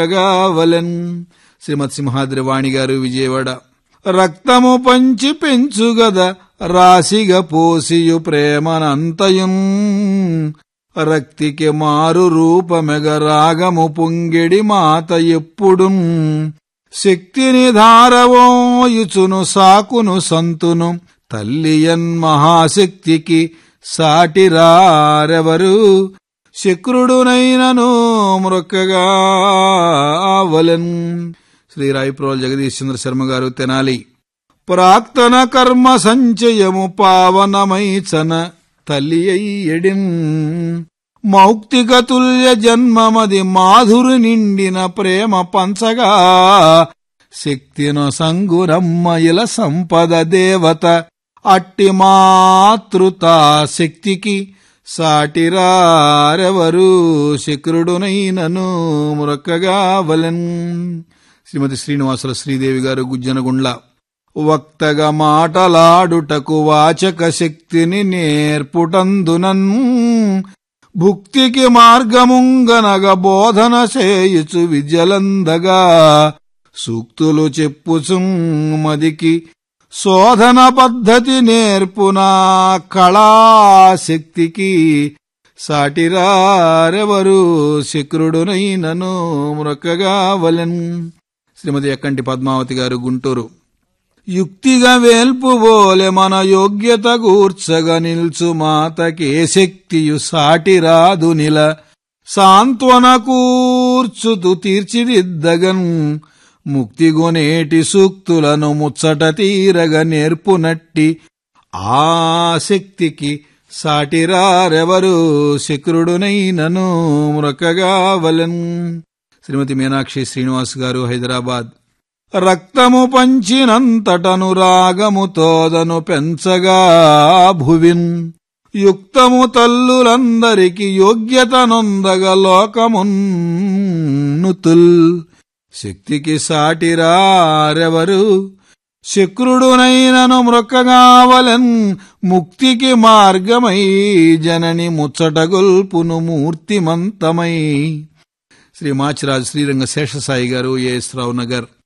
గావలెన్ శ్రీమత్ సింహాద్రి వాణి గారు విజయవాడ రక్తము పంచి పెంచుగద రాశిగ పోసియు ప్రేమనంతయున్ రక్తికి మారు రూపమెగ రాగము పొంగిడి మాత ఎప్పుడున్ శక్తిని ధారవోయుచును సాకును సంతును తల్లియన్ మహాశక్తికి సాటిరారెవరు శక్రుడునైనను మృక్కగా వలన్ శ్రీ రాయప్రోల్ జగదీష్ చంద్ర శర్మ గారు తెనాలి ప్రాక్తన కర్మ సంచయము పావనమైచన తల్లి అయ్యడిన్ మౌక్తిక తుల్య జన్మమది మాధురు నిండిన ప్రేమ పంచగా శక్తిను సంగురమ్మయిల సంపద దేవత అట్టి మాతృత శక్తికి సాటిరారెవరు శక్రుడునైనను మురక్కగా వలెన్ శ్రీమతి శ్రీనివాసుల శ్రీదేవి గారు గుజ్జనగుండ్ల వక్తగా మాటలాడుటకు వాచక శక్తిని నేర్పుటందునన్ భుక్తికి మార్గముంగనగ బోధన చేయుచు విద్యలందగా సూక్తులు చెప్పుచు మదికి శోధన పద్ధతి నేర్పునా కళాశక్తికి సాటిరారెవరు శక్రుడునైనను మృక్కగా వలెన్ శ్రీమతి ఎక్కంటి పద్మావతి గారు గుంటూరు యుక్తిగా వేల్పుబోలె మన యోగ్యత గూర్చగా నిల్చు మాతకే శక్తియు సాటిరాదు నిల సాంత్వన కూర్చుతు తీర్చిదిద్దగన్ ముక్తిగొనేటి సూక్తులను ముచ్చట తీరగ నేర్పునట్టి ఆ శక్తికి సాటిరారెవరు శక్రుడునైనను మృకగా వలన్ శ్రీమతి మీనాక్షి శ్రీనివాస్ గారు హైదరాబాద్ రక్తము పంచినంతటను రాగము తోదను పెంచగా భువిన్ యుక్తము తల్లులందరికి యోగ్యత నొందగ లోకమున్నుతుల్ శక్తికి సాటిరారెవరు శక్రుడునైనను మృక్కగావలన్ ముక్తికి మార్గమై జనని ముచ్చటగొల్పును మూర్తిమంతమై శ్రీ మాచిరాజు శ్రీరంగ శేషసాయి గారు ఏఎస్ రావు నగర్